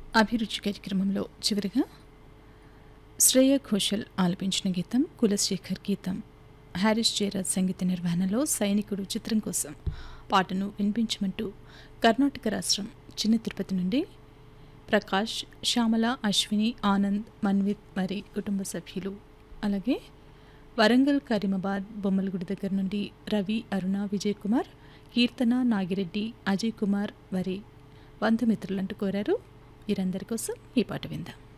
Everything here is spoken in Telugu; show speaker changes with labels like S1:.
S1: అభిరుచి కార్యక్రమంలో చివరిగా శ్రేయ ఘోషల్ ఆలపించిన గీతం కులశేఖర్ గీతం హ్యారిస్ జయరాజ్ సంగీత నిర్వహణలో సైనికుడు చిత్రం కోసం పాటను వినిపించమంటూ కర్ణాటక రాష్ట్రం చిన్న తిరుపతి నుండి ప్రకాష్ శ్యామల అశ్విని ఆనంద్ మన్విత్ మరి కుటుంబ సభ్యులు అలాగే వరంగల్ కరీమాబాద్ బొమ్మలగుడి దగ్గర నుండి రవి అరుణ విజయ్ కుమార్ కీర్తన నాగిరెడ్డి అజయ్ కుమార్ వారి బంధుమిత్రులంటూ కోరారు వీరందరి కోసం ఈ పాట విందాం